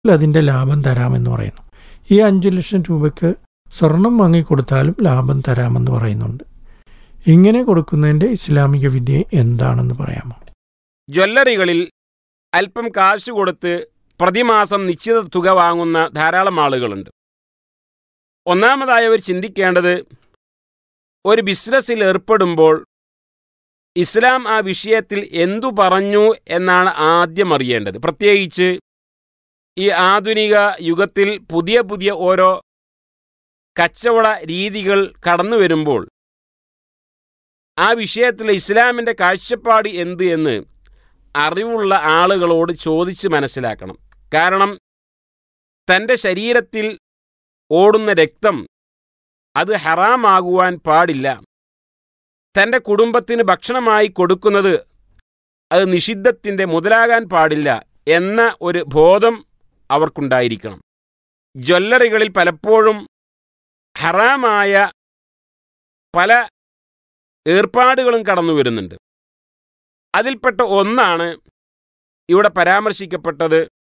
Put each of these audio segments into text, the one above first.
അതിൻ്റെ ലാഭം തരാമെന്ന് പറയുന്നു ഈ അഞ്ച് ലക്ഷം രൂപയ്ക്ക് സ്വർണം വാങ്ങിക്കൊടുത്താലും ലാഭം തരാമെന്ന് പറയുന്നുണ്ട് ഇങ്ങനെ കൊടുക്കുന്നതിൻ്റെ ഇസ്ലാമിക വിദ്യ എന്താണെന്ന് പറയാമോ ജ്വല്ലറികളിൽ അല്പം കാശ് കൊടുത്ത് പ്രതിമാസം നിശ്ചിത തുക വാങ്ങുന്ന ധാരാളം ആളുകളുണ്ട് ഒന്നാമതായി അവർ ചിന്തിക്കേണ്ടത് ഒരു ബിസിനസ്സിൽ ഏർപ്പെടുമ്പോൾ ഇസ്ലാം ആ വിഷയത്തിൽ എന്തു പറഞ്ഞു എന്നാണ് ആദ്യം അറിയേണ്ടത് പ്രത്യേകിച്ച് ഈ ആധുനിക യുഗത്തിൽ പുതിയ പുതിയ ഓരോ കച്ചവട രീതികൾ കടന്നു വരുമ്പോൾ ആ വിഷയത്തിൽ ഇസ്ലാമിൻ്റെ കാഴ്ചപ്പാട് എന്ത് എന്ന് അറിവുള്ള ആളുകളോട് ചോദിച്ച് മനസ്സിലാക്കണം കാരണം തൻ്റെ ശരീരത്തിൽ ഓടുന്ന രക്തം അത് ഹറാമാകുവാൻ പാടില്ല തൻ്റെ കുടുംബത്തിന് ഭക്ഷണമായി കൊടുക്കുന്നത് അത് നിഷിദ്ധത്തിൻ്റെ മുതലാകാൻ പാടില്ല എന്ന ഒരു ബോധം അവർക്കുണ്ടായിരിക്കണം ജ്വല്ലറികളിൽ പലപ്പോഴും ഹറാമായ പല ഏർപ്പാടുകളും കടന്നു വരുന്നുണ്ട് അതിൽപ്പെട്ട ഒന്നാണ് ഇവിടെ പരാമർശിക്കപ്പെട്ടത്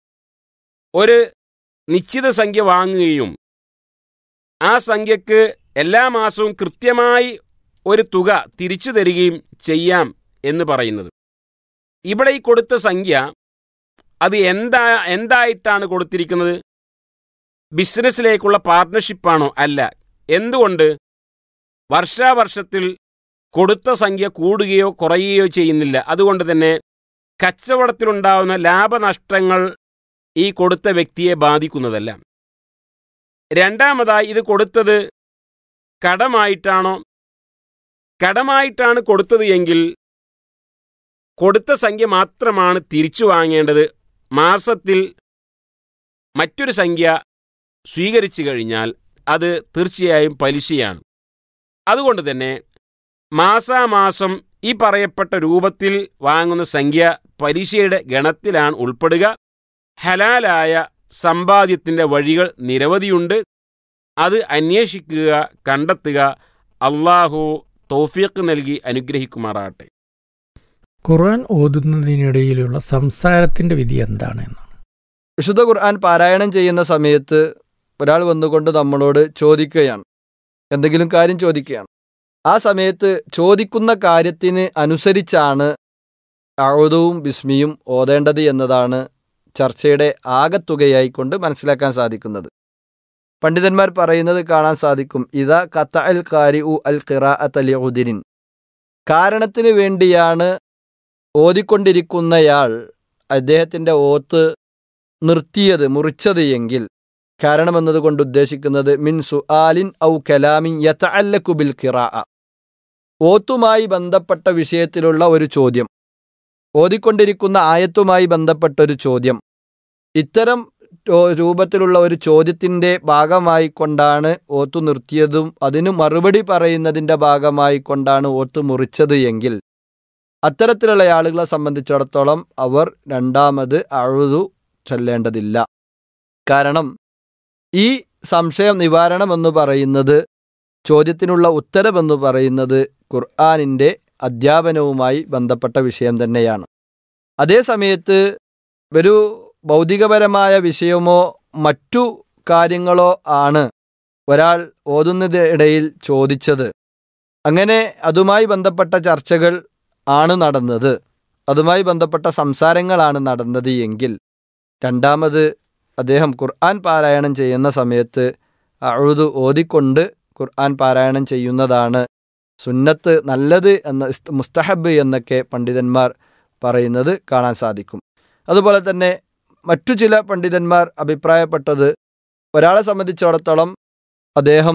ഒരു നിശ്ചിത സംഖ്യ വാങ്ങുകയും ആ സംഖ്യക്ക് എല്ലാ മാസവും കൃത്യമായി ഒരു തുക തിരിച്ചു തരികയും ചെയ്യാം എന്ന് പറയുന്നത് ഇവിടെ ഈ കൊടുത്ത സംഖ്യ അത് എന്താ എന്തായിട്ടാണ് കൊടുത്തിരിക്കുന്നത് ബിസിനസ്സിലേക്കുള്ള പാർട്ട്ണർഷിപ്പാണോ അല്ല എന്തുകൊണ്ട് വർഷാവർഷത്തിൽ കൊടുത്ത സംഖ്യ കൂടുകയോ കുറയുകയോ ചെയ്യുന്നില്ല അതുകൊണ്ട് തന്നെ കച്ചവടത്തിലുണ്ടാവുന്ന ലാഭനഷ്ടങ്ങൾ ഈ കൊടുത്ത വ്യക്തിയെ ബാധിക്കുന്നതല്ല രണ്ടാമതായി ഇത് കൊടുത്തത് കടമായിട്ടാണോ കടമായിട്ടാണ് കൊടുത്തത് എങ്കിൽ കൊടുത്ത സംഖ്യ മാത്രമാണ് തിരിച്ചു വാങ്ങേണ്ടത് മാസത്തിൽ മറ്റൊരു സംഖ്യ സ്വീകരിച്ചു കഴിഞ്ഞാൽ അത് തീർച്ചയായും പലിശയാണ് അതുകൊണ്ട് തന്നെ മാസാമാസം ഈ പറയപ്പെട്ട രൂപത്തിൽ വാങ്ങുന്ന സംഖ്യ പലിശയുടെ ഗണത്തിലാണ് ഉൾപ്പെടുക ഹലാലായ സമ്പാദ്യത്തിൻ്റെ വഴികൾ നിരവധിയുണ്ട് അത് അന്വേഷിക്കുക കണ്ടെത്തുക അള്ളാഹു തൗഫീഖ് നൽകി അനുഗ്രഹിക്കുമാറാട്ടെ ഖുർആൻ ഓതുന്നതിനിടയിലുള്ള സംസാരത്തിന്റെ വിധി എന്താണ് എന്നാണ് വിശുദ്ധ ഖുർആൻ പാരായണം ചെയ്യുന്ന സമയത്ത് ഒരാൾ വന്നുകൊണ്ട് നമ്മളോട് ചോദിക്കുകയാണ് എന്തെങ്കിലും കാര്യം ചോദിക്കുകയാണ് ആ സമയത്ത് ചോദിക്കുന്ന കാര്യത്തിന് അനുസരിച്ചാണ് അഴുതവും ബിസ്മിയും ഓതേണ്ടത് എന്നതാണ് ചർച്ചയുടെ ആകത്തുകയായിക്കൊണ്ട് മനസ്സിലാക്കാൻ സാധിക്കുന്നത് പണ്ഡിതന്മാർ പറയുന്നത് കാണാൻ സാധിക്കും ഇതാ കത്ത അൽ കാരി ഉ അൽ ഖിറാ അലി ഉദിരിൻ കാരണത്തിന് വേണ്ടിയാണ് ഓതിക്കൊണ്ടിരിക്കുന്നയാൾ അദ്ദേഹത്തിൻ്റെ ഓത്ത് നിർത്തിയത് മുറിച്ചത് എങ്കിൽ കാരണമെന്നതുകൊണ്ട് ഉദ്ദേശിക്കുന്നത് മിൻ സുആലിൻ ഔ കലാമിൻ യതഅല്ലഖു ബിൽ ഖിറാഅ ഓത്തുമായി ബന്ധപ്പെട്ട വിഷയത്തിലുള്ള ഒരു ചോദ്യം ഓതിക്കൊണ്ടിരിക്കുന്ന ആയത്തുമായി ബന്ധപ്പെട്ട ഒരു ചോദ്യം ഇത്തരം രൂപത്തിലുള്ള ഒരു ചോദ്യത്തിൻ്റെ ഭാഗമായി കൊണ്ടാണ് ഓത്തു നിർത്തിയതും അതിന് മറുപടി പറയുന്നതിൻ്റെ ഭാഗമായി കൊണ്ടാണ് ഓത്ത് മുറിച്ചത് എങ്കിൽ അത്തരത്തിലുള്ള ആളുകളെ സംബന്ധിച്ചിടത്തോളം അവർ രണ്ടാമത് അഴുതു ചൊല്ലേണ്ടതില്ല കാരണം ഈ സംശയം നിവാരണം എന്ന് പറയുന്നത് ചോദ്യത്തിനുള്ള ഉത്തരമെന്ന് പറയുന്നത് ഖുർആാനിൻ്റെ അധ്യാപനവുമായി ബന്ധപ്പെട്ട വിഷയം തന്നെയാണ് അതേ സമയത്ത് ഒരു ഭൗതികപരമായ വിഷയമോ മറ്റു കാര്യങ്ങളോ ആണ് ഒരാൾ ഓതുന്നതിനിടയിൽ ചോദിച്ചത് അങ്ങനെ അതുമായി ബന്ധപ്പെട്ട ചർച്ചകൾ ആണ് നടന്നത് അതുമായി ബന്ധപ്പെട്ട സംസാരങ്ങളാണ് നടന്നത് എങ്കിൽ രണ്ടാമത് അദ്ദേഹം ഖുർആൻ പാരായണം ചെയ്യുന്ന സമയത്ത് അഴുതു ഓതിക്കൊണ്ട് ഖുർആൻ പാരായണം ചെയ്യുന്നതാണ് സുന്നത്ത് നല്ലത് എന്ന മുസ്തഹബ് എന്നൊക്കെ പണ്ഡിതന്മാർ പറയുന്നത് കാണാൻ സാധിക്കും അതുപോലെ തന്നെ മറ്റു ചില പണ്ഡിതന്മാർ അഭിപ്രായപ്പെട്ടത് ഒരാളെ സംബന്ധിച്ചിടത്തോളം അദ്ദേഹം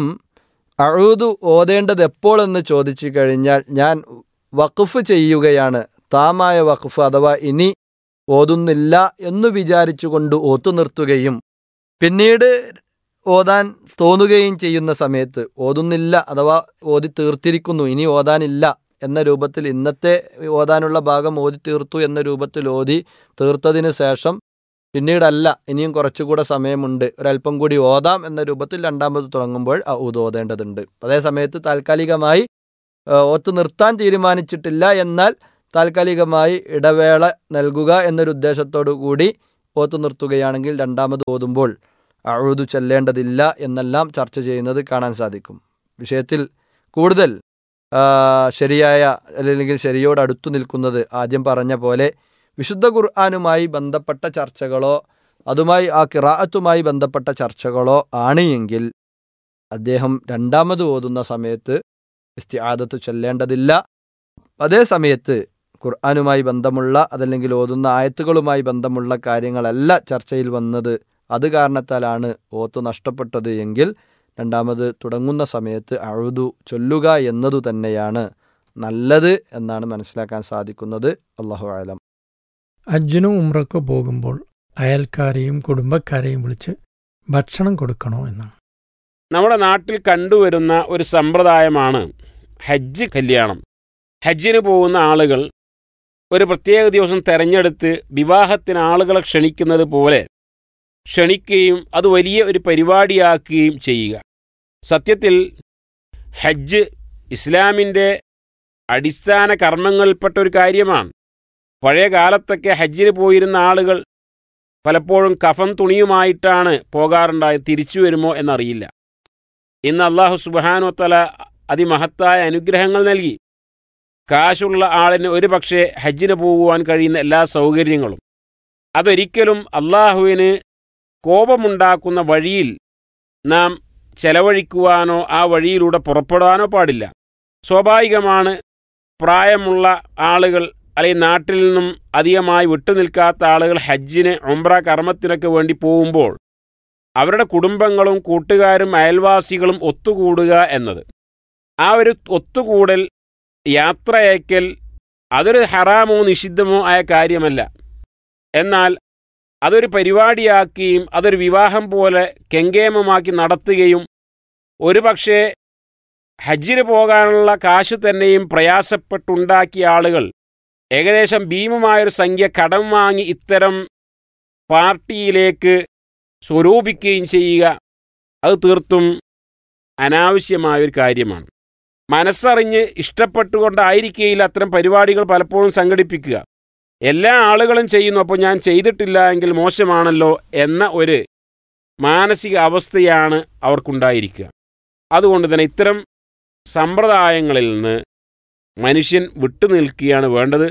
അഴുതു ഓതേണ്ടത് എപ്പോൾ എന്ന് ചോദിച്ചു കഴിഞ്ഞാൽ ഞാൻ വഖഫ് ചെയ്യുകയാണ് താമായ വഖഫ് അഥവാ ഇനി ഓതുന്നില്ല എന്നു വിചാരിച്ചുകൊണ്ട് ഓത്തു നിർത്തുകയും പിന്നീട് ഓതാൻ തോന്നുകയും ചെയ്യുന്ന സമയത്ത് ഓതുന്നില്ല അഥവാ ഓതി തീർത്തിരിക്കുന്നു ഇനി ഓതാനില്ല എന്ന രൂപത്തിൽ ഇന്നത്തെ ഓതാനുള്ള ഭാഗം ഓതി തീർത്തു എന്ന രൂപത്തിൽ ഓതി തീർത്തതിന് ശേഷം പിന്നീടല്ല ഇനിയും കുറച്ചുകൂടെ സമയമുണ്ട് ഒരല്പം കൂടി ഓതാം എന്ന രൂപത്തിൽ രണ്ടാമത് തുടങ്ങുമ്പോൾ ഊത് ഓതേണ്ടതുണ്ട് അതേ സമയത്ത് താൽക്കാലികമായി ഓത്ത് നിർത്താൻ തീരുമാനിച്ചിട്ടില്ല എന്നാൽ താൽക്കാലികമായി ഇടവേള നൽകുക എന്നൊരു ഉദ്ദേശത്തോടു കൂടി ഓത്ത് നിർത്തുകയാണെങ്കിൽ രണ്ടാമത് ഓതുമ്പോൾ അഴുതു ചെല്ലേണ്ടതില്ല എന്നെല്ലാം ചർച്ച ചെയ്യുന്നത് കാണാൻ സാധിക്കും വിഷയത്തിൽ കൂടുതൽ ആ, ശരിയായ അല്ലെങ്കിൽ ശരിയോട് അടുത്തു നിൽക്കുന്നത് ആദ്യം പറഞ്ഞ പോലെ വിശുദ്ധ ഖുർആാനുമായി ബന്ധപ്പെട്ട ചർച്ചകളോ അതുമായി ആ കിറാഅത്തുമായി ബന്ധപ്പെട്ട ചർച്ചകളോ ആണ് എങ്കിൽ അദ്ദേഹം രണ്ടാമത് ഓതുന്ന സമയത്ത് ഇസ്തിആദത്ത് ചൊല്ലേണ്ടതില്ല അതേ സമയത്ത് ഖുർആാനുമായി ബന്ധമുള്ള അതല്ലെങ്കിൽ ഓതുന്ന ആയത്തുകളുമായി ബന്ധമുള്ള കാര്യങ്ങളല്ല ചർച്ചയിൽ വന്നത് അത് കാരണത്താലാണ് ഓത്ത് നഷ്ടപ്പെട്ടത് എങ്കിൽ രണ്ടാമത് തുടങ്ങുന്ന സമയത്ത് അഴുതു ചൊല്ലുക എന്നതു തന്നെയാണ് നല്ലത് എന്നാണ് മനസ്സിലാക്കാൻ സാധിക്കുന്നത് അള്ളാഹു ആലം ഹജ്ജിനും ഉമ്രക്കോ പോകുമ്പോൾ അയൽക്കാരെയും കുടുംബക്കാരെയും വിളിച്ച് ഭക്ഷണം കൊടുക്കണോ എന്നാണ് നമ്മുടെ നാട്ടിൽ കണ്ടുവരുന്ന ഒരു സമ്പ്രദായമാണ് ഹജ്ജ് കല്യാണം ഹജ്ജിന് പോകുന്ന ആളുകൾ ഒരു പ്രത്യേക ദിവസം തെരഞ്ഞെടുത്ത് വിവാഹത്തിന് ആളുകളെ ക്ഷണിക്കുന്നത് പോലെ ക്ഷണിക്കുകയും അത് വലിയ ഒരു പരിപാടിയാക്കുകയും ചെയ്യുക സത്യത്തിൽ ഹജ്ജ് ഇസ്ലാമിൻ്റെ അടിസ്ഥാന കർമ്മങ്ങളിൽപ്പെട്ട ഒരു കാര്യമാണ് പഴയ കാലത്തൊക്കെ ഹജ്ജിന് പോയിരുന്ന ആളുകൾ പലപ്പോഴും കഫൻ തുണിയുമായിട്ടാണ് പോകാറുണ്ടായത് തിരിച്ചു വരുമോ എന്നറിയില്ല ഇന്ന് അള്ളാഹു സുബാനുത്തല അതിമഹത്തായ അനുഗ്രഹങ്ങൾ നൽകി കാശുള്ള ആളിന് ഒരു പക്ഷേ ഹജ്ജിന് പോകുവാൻ കഴിയുന്ന എല്ലാ സൗകര്യങ്ങളും അതൊരിക്കലും അള്ളാഹുവിന് കോപമുണ്ടാക്കുന്ന വഴിയിൽ നാം ചെലവഴിക്കുവാനോ ആ വഴിയിലൂടെ പുറപ്പെടാനോ പാടില്ല സ്വാഭാവികമാണ് പ്രായമുള്ള ആളുകൾ അല്ലെങ്കിൽ നാട്ടിൽ നിന്നും അധികമായി വിട്ടുനിൽക്കാത്ത ആളുകൾ ഹജ്ജിന് ഉംറ കർമ്മത്തിനൊക്കെ വേണ്ടി പോകുമ്പോൾ അവരുടെ കുടുംബങ്ങളും കൂട്ടുകാരും അയൽവാസികളും ഒത്തുകൂടുക എന്നത് ആ ഒരു ഒത്തുകൂടൽ യാത്രയക്കൽ അതൊരു ഹറാമോ നിഷിദ്ധമോ ആയ കാര്യമല്ല എന്നാൽ അതൊരു പരിപാടിയാക്കുകയും അതൊരു വിവാഹം പോലെ കെങ്കേമമാക്കി നടത്തുകയും ഒരുപക്ഷേ ഹജ്ജിന് പോകാനുള്ള കാശ് തന്നെയും പ്രയാസപ്പെട്ടുണ്ടാക്കിയ ആളുകൾ ഏകദേശം ഭീമമായൊരു സംഖ്യ കടം വാങ്ങി ഇത്തരം പാർട്ടിയിലേക്ക് സ്വരൂപിക്കുകയും ചെയ്യുക അത് തീർത്തും അനാവശ്യമായൊരു കാര്യമാണ് മനസ്സറിഞ്ഞ് ഇഷ്ടപ്പെട്ടുകൊണ്ടായിരിക്കുകയില്ല അത്തരം പരിപാടികൾ പലപ്പോഴും സംഘടിപ്പിക്കുക എല്ലാ ആളുകളും ചെയ്യുന്നു അപ്പോൾ ഞാൻ ചെയ്തിട്ടില്ല എങ്കിൽ മോശമാണല്ലോ എന്ന ഒരു മാനസിക അവസ്ഥയാണ് അവർക്കുണ്ടായിരിക്കുക അതുകൊണ്ട് തന്നെ ഇത്തരം സമ്പ്രദായങ്ങളിൽ നിന്ന് മനുഷ്യൻ വിട്ടുനിൽക്കുകയാണ് വേണ്ടത്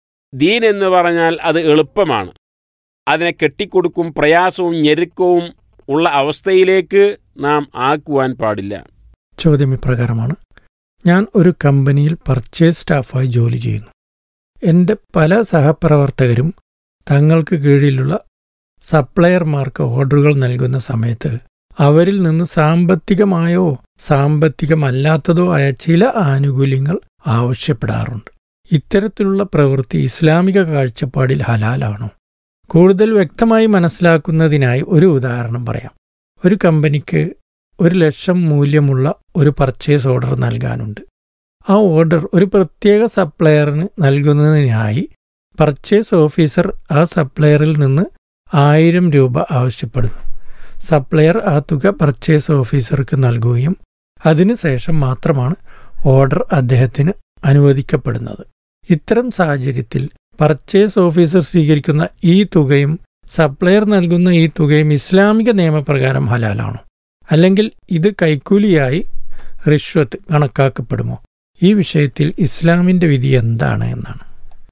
ദീൻ എന്ന് പറഞ്ഞാൽ അത് എളുപ്പമാണ് അതിനെ കെട്ടിക്കൊടുക്കും പ്രയാസവും ഞെരുക്കവും ഉള്ള അവസ്ഥയിലേക്ക് നാം ആക്കുവാൻ പാടില്ല ചോദ്യം ഇപ്രകാരമാണ് ഞാൻ ഒരു കമ്പനിയിൽ പർച്ചേസ് സ്റ്റാഫായി ജോലി ചെയ്യുന്നു എൻ്റെ പല സഹപ്രവർത്തകരും തങ്ങൾക്ക് കീഴിലുള്ള സപ്ലയർമാർക്ക് ഓർഡറുകൾ നൽകുന്ന സമയത്ത് അവരിൽ നിന്ന് സാമ്പത്തികമായോ സാമ്പത്തികമല്ലാത്തതോ ആയ ചില ആനുകൂല്യങ്ങൾ ആവശ്യപ്പെടാറുണ്ട് ഇത്തരത്തിലുള്ള പ്രവൃത്തി ഇസ്ലാമിക കാഴ്ചപ്പാടിൽ ഹലാലാണോ കൂടുതൽ വ്യക്തമായി മനസ്സിലാക്കുന്നതിനായി ഒരു ഉദാഹരണം പറയാം ഒരു കമ്പനിക്ക് ഒരു ലക്ഷം മൂല്യമുള്ള ഒരു പർച്ചേസ് ഓർഡർ നൽകാനുണ്ട് ആ ഓർഡർ ഒരു പ്രത്യേക സപ്ലയറിന് നൽകുന്നതിനായി പർച്ചേസ് ഓഫീസർ ആ സപ്ലയറിൽ നിന്ന് ആയിരം രൂപ ആവശ്യപ്പെടുന്നു സപ്ലയർ ആ തുക പർച്ചേസ് ഓഫീസർക്ക് നൽകുകയും അതിനുശേഷം മാത്രമാണ് ഓർഡർ അദ്ദേഹത്തിന് അനുവദിക്കപ്പെടുന്നത് ഇത്തരം സാഹചര്യത്തിൽ പർച്ചേസ് ഓഫീസർ സ്വീകരിക്കുന്ന ഈ തുകയും സപ്ലയർ നൽകുന്ന ഈ തുകയും ഇസ്ലാമിക നിയമപ്രകാരം ഹലാലാണോ അല്ലെങ്കിൽ ഇത് കൈക്കൂലിയായി റിഷ്വത്ത് കണക്കാക്കപ്പെടുമോ ഈ വിഷയത്തിൽ ഇസ്ലാമിന്റെ വിധി എന്താണ് എന്നാണ്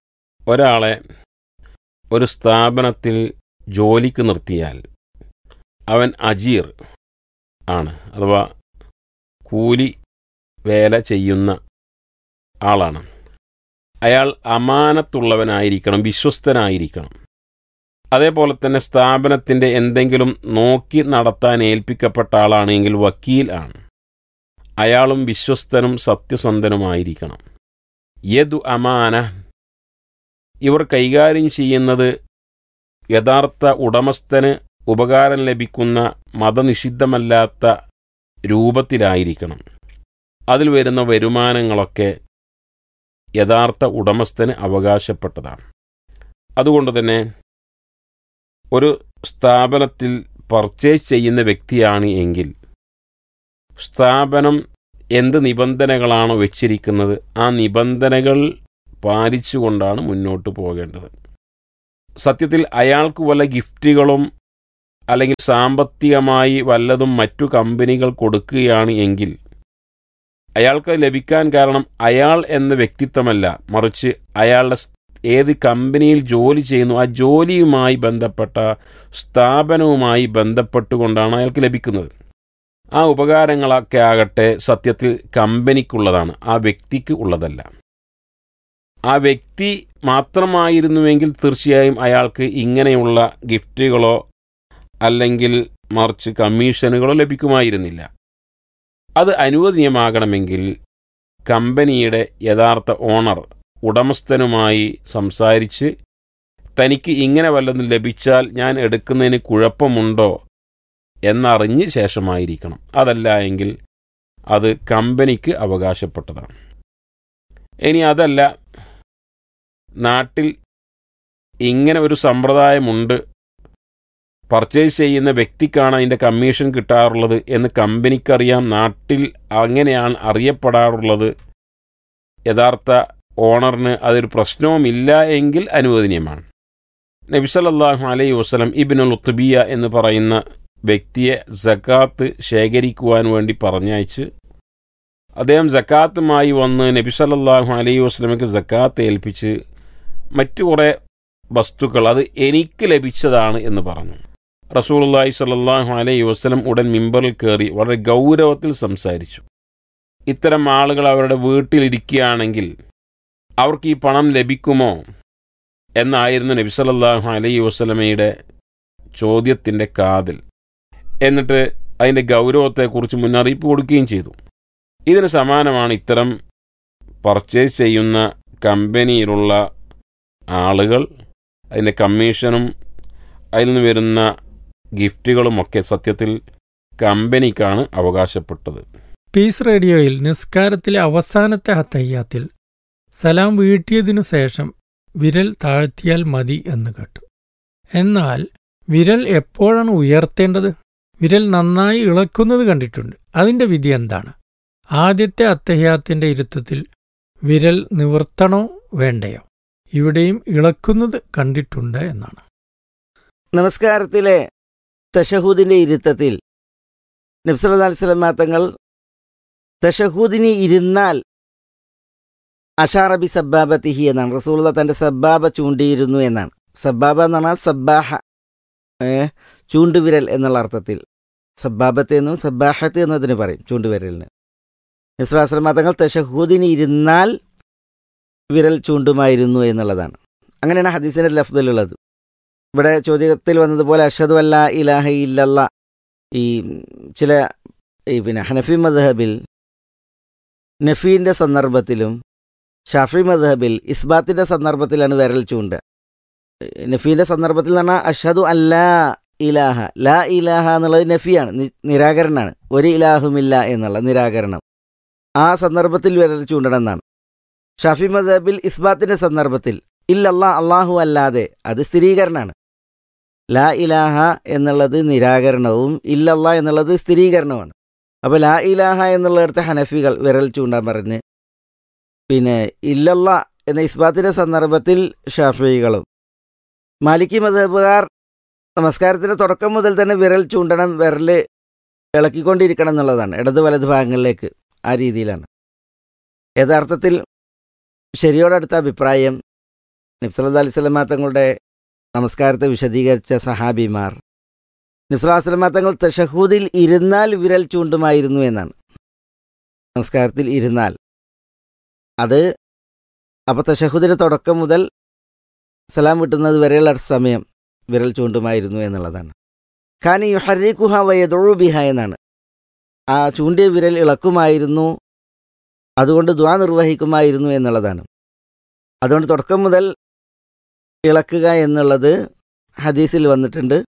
ഒരാളെ ഒരു സ്ഥാപനത്തിൽ ജോലിക്ക് നിർത്തിയാൽ അവൻ അജീർ ആണ് അഥവാ കൂലി വേല ചെയ്യുന്ന ആളാണ് അയാൾ അമാനത്തുള്ളവനായിരിക്കണം വിശ്വസ്തനായിരിക്കണം അതേപോലെ തന്നെ സ്ഥാപനത്തിൻ്റെ എന്തെങ്കിലും നോക്കി നടത്താൻ ഏൽപ്പിക്കപ്പെട്ട ആളാണെങ്കിൽ വക്കീൽ ആണ് അയാളും വിശ്വസ്തനും സത്യസന്ധനുമായിരിക്കണം യദു അമാന ഇവർ കൈകാര്യം ചെയ്യുന്നത് യഥാർത്ഥ ഉടമസ്ഥന് ഉപകാരം ലഭിക്കുന്ന മതനിഷിദ്ധമല്ലാത്ത രൂപത്തിലായിരിക്കണം അതിൽ വരുന്ന വരുമാനങ്ങളൊക്കെ യഥാർത്ഥ ഉടമസ്ഥന് അവകാശപ്പെട്ടതാണ് അതുകൊണ്ട് തന്നെ ഒരു സ്ഥാപനത്തിൽ പർച്ചേസ് ചെയ്യുന്ന വ്യക്തിയാണ് എങ്കിൽ സ്ഥാപനം എന്ത് നിബന്ധനകളാണോ വെച്ചിരിക്കുന്നത് ആ നിബന്ധനകൾ പാലിച്ചുകൊണ്ടാണ് മുന്നോട്ട് പോകേണ്ടത് സത്യത്തിൽ അയാൾക്ക് വല്ല ഗിഫ്റ്റുകളും അല്ലെങ്കിൽ സാമ്പത്തികമായി വല്ലതും മറ്റു കമ്പനികൾ കൊടുക്കുകയാണ് എങ്കിൽ അയാൾക്ക് ലഭിക്കാൻ കാരണം അയാൾ എന്ന വ്യക്തിത്വമല്ല മറിച്ച് അയാളുടെ സ്- ഏത് കമ്പനിയിൽ ജോലി ചെയ്യുന്നു ആ ജോലിയുമായി ബന്ധപ്പെട്ട സ്ഥാപനവുമായി ബന്ധപ്പെട്ടുകൊണ്ടാണ് അയാൾക്ക് ലഭിക്കുന്നത് ആ ഉപകാരങ്ങളൊക്കെ ആകട്ടെ സത്യത്തിൽ കമ്പനിക്കുള്ളതാണ് ആ വ്യക്തിക്ക് ഉള്ളതല്ല ആ വ്യക്തി മാത്രമായിരുന്നുവെങ്കിൽ തീർച്ചയായും അയാൾക്ക് ഇങ്ങനെയുള്ള ഗിഫ്റ്റുകളോ അല്ലെങ്കിൽ മറിച്ച് കമ്മീഷനുകളോ ലഭിക്കുമായിരുന്നില്ല അത് അനുവദനീയമാകണമെങ്കിൽ കമ്പനിയുടെ യഥാർത്ഥ ഓണർ ഉടമസ്ഥനുമായി സംസാരിച്ച് തനിക്ക് ഇങ്ങനെ വല്ലതും ലഭിച്ചാൽ ഞാൻ എടുക്കുന്നതിന് കുഴപ്പമുണ്ടോ എന്നറിഞ്ഞ് ശേഷമായിരിക്കണം അതല്ല എങ്കിൽ അത് കമ്പനിക്ക് അവകാശപ്പെട്ടതാണ് ഇനി അതല്ല നാട്ടിൽ ഇങ്ങനെ ഒരു സമ്പ്രദായമുണ്ട് പർച്ചേസ് ചെയ്യുന്ന വ്യക്തിക്കാണ് അതിൻ്റെ കമ്മീഷൻ കിട്ടാറുള്ളത് എന്ന് കമ്പനിക്കറിയാം നാട്ടിൽ അങ്ങനെയാണ് അറിയപ്പെടാറുള്ളത് യഥാർത്ഥ ഓണറിന് അതൊരു പ്രശ്നവുമില്ല എങ്കിൽ അനുവദനീയമാണ് നബിസലല്ലാഹു അലൈഹി വസ്ലം ഇബിനുൽ ഉത്തുബിയ എന്ന് പറയുന്ന വ്യക്തിയെ സക്കാത്ത് ശേഖരിക്കുവാൻ വേണ്ടി പറഞ്ഞയച്ച് അദ്ദേഹം സക്കാത്തുമായി വന്ന് നബി സല്ലല്ലാഹു അലൈഹി വസ്ലമയ്ക്ക് സക്കാത്ത് ഏൽപ്പിച്ച് മറ്റു കുറേ വസ്തുക്കൾ അത് എനിക്ക് ലഭിച്ചതാണ് എന്ന് പറഞ്ഞു റസൂലുള്ളാഹി സ്വല്ലല്ലാഹു അലൈഹി വസ്ലം ഉടൻ മിമ്പറിൽ കയറി വളരെ ഗൗരവത്തിൽ സംസാരിച്ചു ഇത്തരം ആളുകൾ അവരുടെ വീട്ടിലിരിക്കുകയാണെങ്കിൽ അവർക്ക് ഈ പണം ലഭിക്കുമോ എന്നായിരുന്നു നബി സല്ലല്ലാഹു അലൈഹി വസ്ലമയുടെ ചോദ്യത്തിൻ്റെ കാതിൽ എന്നിട്ട് അതിൻ്റെ ഗൗരവത്തെക്കുറിച്ച് മുന്നറിയിപ്പ് കൊടുക്കുകയും ചെയ്തു ഇതിന് സമാനമാണ് ഇത്തരം പർച്ചേസ് ചെയ്യുന്ന കമ്പനിയിലുള്ള ആളുകൾ അതിൻ്റെ കമ്മീഷനും അതിൽ നിന്ന് വരുന്ന ഗിഫ്റ്റുകളുമൊക്കെ സത്യത്തിൽ കമ്പനിക്കാണ് അവകാശപ്പെട്ടത് പീസ് റേഡിയോയിൽ നിസ്കാരത്തിലെ അവസാനത്തെ ഹത്തയ്യാത്തിൽ സലാം വീട്ടിയതിനു ശേഷം വിരൽ താഴ്ത്തിയാൽ മതി എന്ന് കേട്ടു എന്നാൽ വിരൽ എപ്പോഴാണ് ഉയർത്തേണ്ടത് വിരൽ നന്നായി ഇളക്കുന്നത് കണ്ടിട്ടുണ്ട് അതിന്റെ വിധി എന്താണ് ആദ്യത്തെ അത്തഹ്യാത്തിന്റെ ഇരുത്തത്തിൽ വിരൽ നിവർത്തണോ വേണ്ടയോ ഇവിടെയും ഇളക്കുന്നത് കണ്ടിട്ടുണ്ട് എന്നാണ് നമസ്കാരത്തിലെ തഷഹൂദിന്റെ ഇരുത്തത്തിൽ നബ്സല്ലാ അലിസ്ലമാ തങ്ങൾ തഷഹൂദിന് ഇരുന്നാൽ അഷാറബി സബ്ബാബത്തിഹി എന്നാണ് റസൂള്ള തന്റെ സബ്ബാബ ചൂണ്ടിയിരുന്നു എന്നാണ് സബ്ബാബ എന്ന് പറഞ്ഞാൽ സബ്ബാഹ ഏ, ചൂണ്ടുവിരൽ എന്നുള്ള അർത്ഥത്തിൽ സബ്ബാബത്ത് എന്നും സബ്ബാഹത്ത് എന്നതിന് പറയും ചൂണ്ടുവിരലിന് നബ്സലാസ്ലമാ തങ്ങൾ തഷഹൂദിന് ഇരുന്നാൽ വിരൽ ചൂണ്ടുമായിരുന്നു എന്നുള്ളതാണ് അങ്ങനെയാണ് ഹദീസിന്റെ ലഫ്ദിലുള്ളത് ഇവിടെ ചോദ്യത്തിൽ വന്നതുപോലെ അഷദു അല്ല ഇലാഹ ഇല്ലല്ല ഈ ചില ഈ പിന്നെ ഹനഫി മദ്ഹബിൽ നഫീൻ്റെ സന്ദർഭത്തിലും ഷാഫി മദ്ഹബിൽ ഇസ്ബാത്തിൻ്റെ സന്ദർഭത്തിലാണ് വിരൽ ചൂണ്ട് നഫീൻ്റെ സന്ദർഭത്തിൽ എന്ന് പറഞ്ഞാൽ അഷദു അല്ലാ ഇലാഹ ലാ ഇലാഹ എന്നുള്ളത് നഫിയാണ് നി- നിരാകരണമാണ് ഒരു ഇലാഹുമില്ല എന്നുള്ള നിരാകരണം ആ സന്ദർഭത്തിൽ വിരൽ ചൂണ്ടണം എന്നാണ് ഷാഫി മദ്ഹബിൽ ഇസ്ബാത്തിൻ്റെ സന്ദർഭത്തിൽ ഇല്ലല്ലാ അള്ളാഹു അല്ലാതെ അത് സ്ഥിരീകരണമാണ് ലാ ഇലാഹ എന്നുള്ളത് നിരാകരണവും ഇല്ലല്ലാ എന്നുള്ളത് സ്ഥിരീകരണവുമാണ് അപ്പോൾ ലാ ഇലാഹ എന്നുള്ളിടത്തെ ഹനഫികൾ വിരൽ ചൂണ്ടാൻ പറഞ്ഞ് പിന്നെ ഇല്ലല്ല എന്ന ഇസ്ബാത്തിൻ്റെ സന്ദർഭത്തിൽ ഷാഫികളും മാലിക്കി മതബുകാർ നമസ്കാരത്തിൻ്റെ തുടക്കം മുതൽ തന്നെ വിരൽ ചൂണ്ടണം വിരൽ ഇളക്കിക്കൊണ്ടിരിക്കണം എന്നുള്ളതാണ് ഇടത് വലത് ഭാഗങ്ങളിലേക്ക് ആ രീതിയിലാണ് യഥാർത്ഥത്തിൽ ശരിയോടടുത്ത അഭിപ്രായം നബ്സല്ലാ അലൈഹി സ്വലമാ തങ്ങളുടെ നമസ്കാരത്തെ വിശദീകരിച്ച സഹാബിമാർ നബ്സല്ലാ തങ്ങൾ തഷഹൂദിൽ ഇരുന്നാൽ വിരൽ ചൂണ്ടുമായിരുന്നു എന്നാണ് നമസ്കാരത്തിൽ ഇരുന്നാൽ അത് അപ്പോൾ തഷഹുദിൻ്റെ തുടക്കം മുതൽ സലാം വിട്ടുന്നത് വരെയുള്ള സമയം വിരൽ ചൂണ്ടുമായിരുന്നു എന്നുള്ളതാണ് ഖാനി യുഹറിഖുഹ വയദുബിഹ എന്നാണ് ആ ചൂണ്ടിയ വിരൽ ഇളക്കുമായിരുന്നു അതുകൊണ്ട് ദ്വാ നിർവഹിക്കുമായിരുന്നു എന്നുള്ളതാണ് അതുകൊണ്ട് തുടക്കം മുതൽ ഇളക്കുക എന്നുള്ളത് ഹദീസിൽ വന്നിട്ടുണ്ട്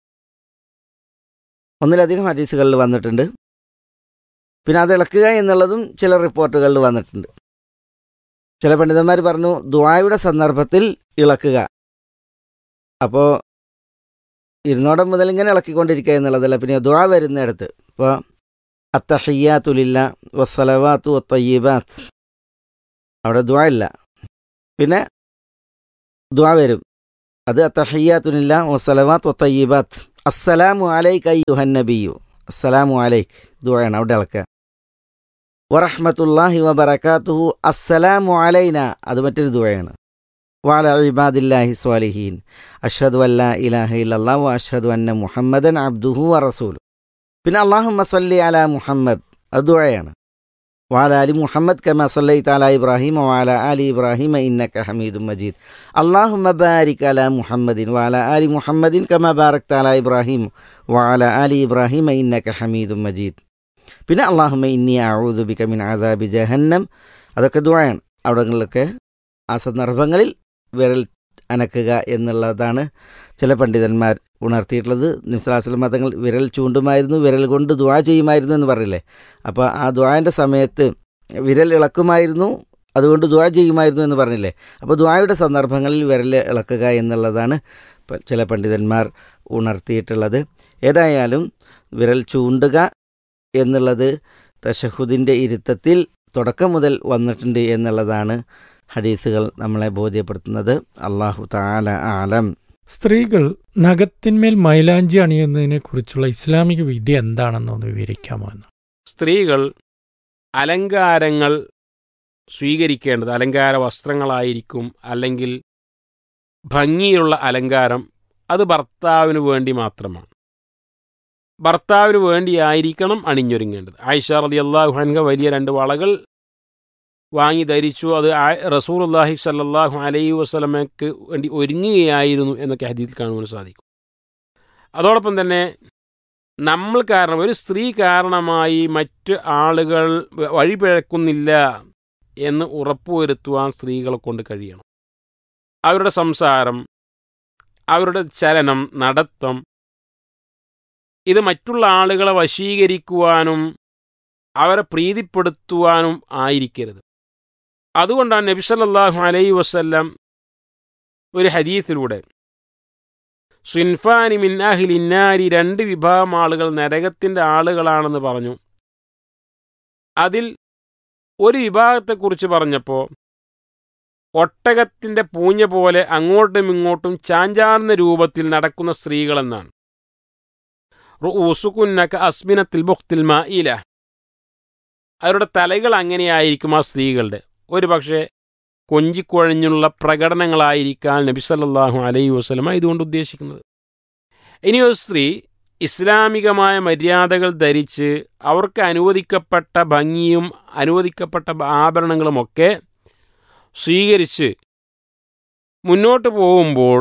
ഒന്നിലധികം ഹദീസുകളിൽ വന്നിട്ടുണ്ട് പിന്നെ അത് ഇളക്കുക എന്നുള്ളതും ചില റിപ്പോർട്ടുകളിൽ വന്നിട്ടുണ്ട് ചില പണ്ഡിതന്മാർ പറഞ്ഞു ദ്വായുടെ സന്ദർഭത്തിൽ ഇളക്കുക അപ്പോൾ ഇരുന്നോടം മുതൽ ഇങ്ങനെ ഇളക്കിക്കൊണ്ടിരിക്കുക എന്നുള്ളതല്ല പിന്നെ ദ്വാ വരുന്നിടത്ത് ഇപ്പോൾ അത്തഹയ്യാത്തുലില്ല വസ്സലവാത്തു വത്തയ്യബാത്ത് അവിടെ ദ്വാ ഇല്ല പിന്നെ ദ്വാ വരും അത് അത്തഹയ്യാത്തുനില്ല വസ്സലവാത്ത് വത്തയ്യബാത്ത് അസ്സലാമു അലൈക്ക് അയ്യുഹൻ നബിയു അസ്സലാമു അലൈക്ക് ദുആയാണ് അവിടെ ഇളക്കുക വറഹ്മത്തുള്ളാഹി വബറകാതുഹു അസ്സലാമു അലൈന അത് മറ്റൊരു ദുആയാണ് വഅല ഇബാദില്ലാഹി സ്വാലിഹീൻ അഷ്ഹദു അല്ലാ ഇലാഹ ഇല്ലല്ലാഹു വ അഷ്ഹദു അന്ന മുഹമ്മദൻ അബ്ദുഹു വ റസൂലു പിന്നെ അല്ലാഹുമ്മ സല്ലി അലാ മുഹമ്മദ് അത് ദുആയാണ് وعلى آل محمد كما صليت على إبراهيم وعلى آل إبراهيم إنك حميد مجيد اللهم بارك على محمد وعلى آل محمد كما باركت على إبراهيم وعلى آل إبراهيم إنك حميد مجيد പിന്നെ അള്ളാഹുമ ഇന്നി അഊദു ബിക മിൻ അദാബി ജഹന്നം അതൊക്കെ ദുആയാണ് അവിടങ്ങളിലൊക്കെ ആ സന്ദർഭങ്ങളിൽ വിരൽ അനക്കുക എന്നുള്ളതാണ് ചില പണ്ഡിതന്മാർ ഉണർത്തിയിട്ടുള്ളത് നിസ്ലാസ്ലം മതങ്ങൾ വിരൽ ചൂണ്ടുമായിരുന്നു വിരൽ കൊണ്ട് ദുആ ചെയ്യുമായിരുന്നു എന്ന് പറയില്ലേ അപ്പോൾ ആ ദുആൻ്റെ സമയത്ത് വിരൽ ഇളക്കുമായിരുന്നു അതുകൊണ്ട് ദുആ ചെയ്യുമായിരുന്നു എന്ന് പറഞ്ഞില്ലേ അപ്പോൾ ദുആയുടെ സന്ദർഭങ്ങളിൽ വിരൽ ഇളക്കുക എന്നുള്ളതാണ് പ- ചില പണ്ഡിതന്മാർ ഉണർത്തിയിട്ടുള്ളത് ഏതായാലും വിരൽ ചൂണ്ടുക എന്നുള്ളത് തഷഹുദിൻ്റെ ഇരുത്തത്തിൽ തുടക്കം മുതൽ വന്നിട്ടുണ്ട് എന്നുള്ളതാണ് ഹദീസുകൾ നമ്മളെ ബോധ്യപ്പെടുത്തുന്നത് അള്ളാഹു താല ആലം സ്ത്രീകൾ നഖത്തിന്മേൽ മൈലാഞ്ചി അണിയുന്നതിനെ കുറിച്ചുള്ള ഇസ്ലാമിക വിദ്യ എന്താണെന്ന് ഒന്ന് വിവരിക്കാമോ എന്ന് സ്ത്രീകൾ അലങ്കാരങ്ങൾ സ്വീകരിക്കേണ്ടത് അലങ്കാര വസ്ത്രങ്ങളായിരിക്കും അല്ലെങ്കിൽ ഭംഗിയുള്ള അലങ്കാരം അത് ഭർത്താവിന് വേണ്ടി മാത്രമാണ് ഭർത്താവിന് വേണ്ടിയായിരിക്കണം അണിഞ്ഞൊരുങ്ങേണ്ടത് ആയിഷ റതി അള്ളാഹു ഹൻക വലിയ രണ്ട് വളകൾ വാങ്ങി ധരിച്ചു അത് റസൂർല്ലാഹി സല്ലാഹു അലൈഹി വസ്ലമയ്ക്ക് വേണ്ടി ഒരുങ്ങുകയായിരുന്നു എന്നൊക്കെ ഹദീത്തിൽ കാണുവാൻ സാധിക്കും അതോടൊപ്പം തന്നെ നമ്മൾ കാരണം ഒരു സ്ത്രീ കാരണമായി മറ്റ് ആളുകൾ വ- വഴിപിഴക്കുന്നില്ല എന്ന് ഉറപ്പുവരുത്തുവാൻ സ്ത്രീകളെ കൊണ്ട് കഴിയണം അവരുടെ സംസാരം അവരുടെ ചലനം നടത്തം ഇത് മറ്റുള്ള ആളുകളെ വശീകരിക്കുവാനും അവരെ പ്രീതിപ്പെടുത്തുവാനും ആയിരിക്കരുത് അതുകൊണ്ടാണ് നബി സല്ലല്ലാഹു അലൈഹി വസല്ലം ഒരു ഹദീസിലൂടെ സ്വിൻഫാനി മിൻ അഹ്ലിന്നാരി രണ്ട് വിഭാഗം ആളുകൾ നരകത്തിൻ്റെ ആളുകളാണെന്ന് പറഞ്ഞു അതിൽ ഒരു വിഭാഗത്തെക്കുറിച്ച് പറഞ്ഞപ്പോൾ ഒട്ടകത്തിൻ്റെ പൂഞ്ഞ പോലെ അങ്ങോട്ടും ഇങ്ങോട്ടും ചാഞ്ചാർന്ന രൂപത്തിൽ നടക്കുന്ന സ്ത്രീകളെന്നാണ് റുഊസുകുന്നക അസ്മിനത്തിൽ ബുഖ്തിൽ മായില അവരുടെ തലകൾ അങ്ങനെയായിരിക്കും ആ സ്ത്രീകളുടെ ഒരു പക്ഷേ കൊഞ്ചിക്കുഴഞ്ഞുള്ള പ്രകടനങ്ങളായിരിക്കാൻ നബി സല്ലല്ലാഹു അലൈഹി വസല്ലമ ഇതുകൊണ്ട് ഉദ്ദേശിക്കുന്നത് ഇനി ഒരു സ്ത്രീ ഇസ്ലാമികമായ മര്യാദകൾ ധരിച്ച് അവർക്ക് അനുവദിക്കപ്പെട്ട ഭംഗിയും അനുവദിക്കപ്പെട്ട ആഭരണങ്ങളുമൊക്കെ സ്വീകരിച്ച് മുന്നോട്ട് പോകുമ്പോൾ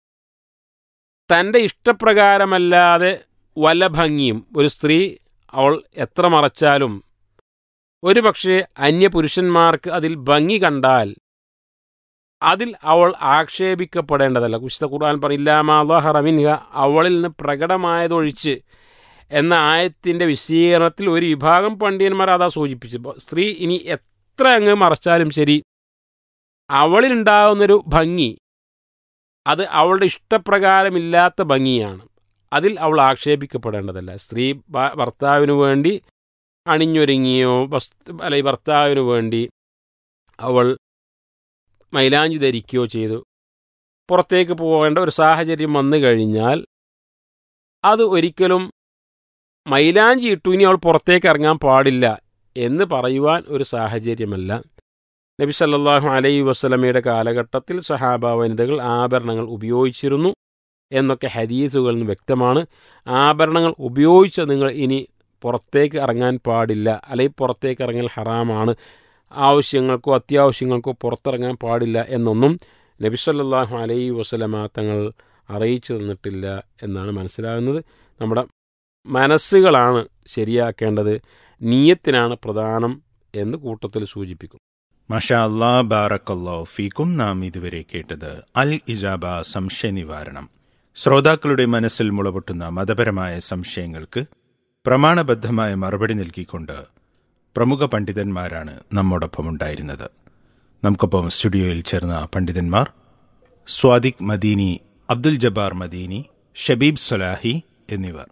തൻ്റെ ഇഷ്ടപ്രകാരമല്ലാതെ വല്ല ഭംഗിയും ഒരു സ്ത്രീ അവൾ എത്ര മറച്ചാലും ഒരുപക്ഷെ അന്യപുരുഷന്മാർക്ക് അതിൽ ഭംഗി കണ്ടാൽ അതിൽ അവൾ ആക്ഷേപിക്കപ്പെടേണ്ടതല്ല കുശിത ഖുർആൻ പറയില്ലാമിൻഹ അവളിൽ നിന്ന് പ്രകടമായതൊഴിച്ച് എന്ന ആയത്തിൻ്റെ വിശദീകരണത്തിൽ ഒരു വിഭാഗം പണ്ഡിതന്മാർ അതാ സൂചിപ്പിച്ചു ഇപ്പൊ സ്ത്രീ ഇനി എത്ര അങ്ങ് മറച്ചാലും ശരി അവളിലുണ്ടാകുന്നൊരു ഭംഗി അത് അവളുടെ ഇഷ്ടപ്രകാരമില്ലാത്ത ഭംഗിയാണ് അതിൽ അവൾ ആക്ഷേപിക്കപ്പെടേണ്ടതല്ല സ്ത്രീ ഭ- ഭർത്താവിനു വേണ്ടി അണിഞ്ഞൊരുങ്ങിയോ വസ്തു അല്ലെങ്കിൽ ഭർത്താവിനു വേണ്ടി അവൾ മൈലാഞ്ചി ധരിക്കുകയോ ചെയ്തു പുറത്തേക്ക് പോകേണ്ട ഒരു സാഹചര്യം വന്നു കഴിഞ്ഞാൽ അത് ഒരിക്കലും മൈലാഞ്ചി ഇട്ടു ഇനി അവൾ പുറത്തേക്ക് ഇറങ്ങാൻ പാടില്ല എന്ന് പറയുവാൻ ഒരു സാഹചര്യമല്ല നബി സല്ലല്ലാഹു അലൈഹി വസ്ലമയുടെ കാലഘട്ടത്തിൽ സഹാബ വനിതകൾ ആഭരണങ്ങൾ ഉപയോഗിച്ചിരുന്നു എന്നൊക്കെ ഹദീസുകളിൽ നിന്ന് വ്യക്തമാണ് ആഭരണങ്ങൾ ഉപയോഗിച്ച് നിങ്ങൾ ഇനി പുറത്തേക്ക് ഇറങ്ങാൻ പാടില്ല അല്ലെങ്കിൽ പുറത്തേക്ക് ഇറങ്ങൽ ഹറാമാണ് ആവശ്യങ്ങൾക്കോ അത്യാവശ്യങ്ങൾക്കോ പുറത്തിറങ്ങാൻ പാടില്ല എന്നൊന്നും നബി സല്ലല്ലാഹു അലൈഹി വസല്ലമ തങ്ങൾ അറിയിച്ചു തന്നിട്ടില്ല എന്നാണ് മനസ്സിലാകുന്നത് നമ്മുടെ മനസ്സുകളാണ് ശരിയാക്കേണ്ടത് നീയത്തിനാണ് പ്രധാനം എന്ന് കൂട്ടത്തിൽ സൂചിപ്പിക്കും മഷാ അല്ലാ ബാറക്കല്ലോ ഫീക്കും നാം ഇതുവരെ കേട്ടത് അൽ ഇജാബ സംശയ നിവാരണം ശ്രോതാക്കളുടെ മനസ്സിൽ മുളപൊട്ടുന്ന മതപരമായ സംശയങ്ങൾക്ക് പ്രമാണബദ്ധമായ മറുപടി നൽകിക്കൊണ്ട് പ്രമുഖ പണ്ഡിതന്മാരാണ് നമ്മോടൊപ്പം ഉണ്ടായിരുന്നത് നമുക്കൊപ്പം സ്റ്റുഡിയോയിൽ ചേർന്ന പണ്ഡിതന്മാർ സ്വാദിഖ് മദീനി അബ്ദുൽ ജബ്ബാർ മദീനി ഷബീബ് സൊലാഹി എന്നിവർ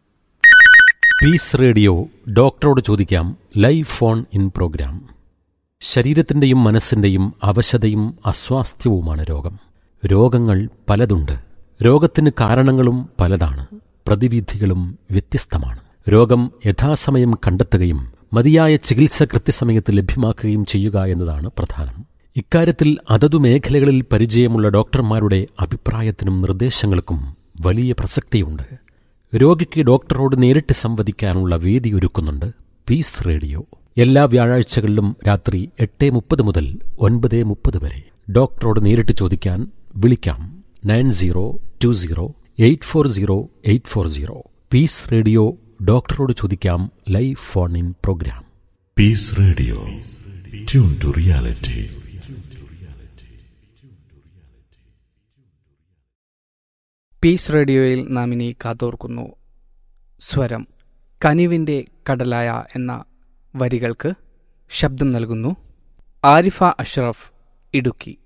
പീസ് റേഡിയോ ഡോക്ടറോട് ചോദിക്കാം ലൈവ് ഫോൺ ഇൻ പ്രോഗ്രാം ശരീരത്തിൻ്റെയും മനസ്സിൻ്റെയും അവശതയും അസ്വാസ്ഥ്യവുമാണ് രോഗം രോഗങ്ങൾ പലതുണ്ട് രോഗത്തിന് കാരണങ്ങളും പലതാണ് പ്രതിവിധികളും വ്യത്യസ്തമാണ് രോഗം യഥാസമയം കണ്ടെത്തുകയും മതിയായ ചികിത്സ കൃത്യസമയത്ത് ലഭ്യമാക്കുകയും ചെയ്യുക എന്നതാണ് പ്രധാനം ഇക്കാര്യത്തിൽ അതതു മേഖലകളിൽ പരിചയമുള്ള ഡോക്ടർമാരുടെ അഭിപ്രായത്തിനും നിർദ്ദേശങ്ങൾക്കും വലിയ പ്രസക്തിയുണ്ട് രോഗിക്ക് ഡോക്ടറോട് നേരിട്ട് സംവദിക്കാനുള്ള വേദി ഒരുക്കുന്നുണ്ട് പീസ് റേഡിയോ എല്ലാ വ്യാഴാഴ്ചകളിലും രാത്രി എട്ട് മുപ്പത് മുതൽ ഒൻപത് മുപ്പത് വരെ ഡോക്ടറോട് നേരിട്ട് ചോദിക്കാൻ വിളിക്കാം nine zero two zero eight four zero eight four zero Peace Radio ഡോക്ടറോട് ചോദിക്കാം live phone in programme Peace Radio. Tune to reality. Peace റേഡിയോയിൽ നാം ഇനി കാതോർക്കുന്നു സ്വരം കനിവിൻ്റെ കടലായ എന്ന വരികൾക്ക് ശബ്ദം നൽകുന്നു ആരിഫ അഷ്റഫ് ഇടുക്കി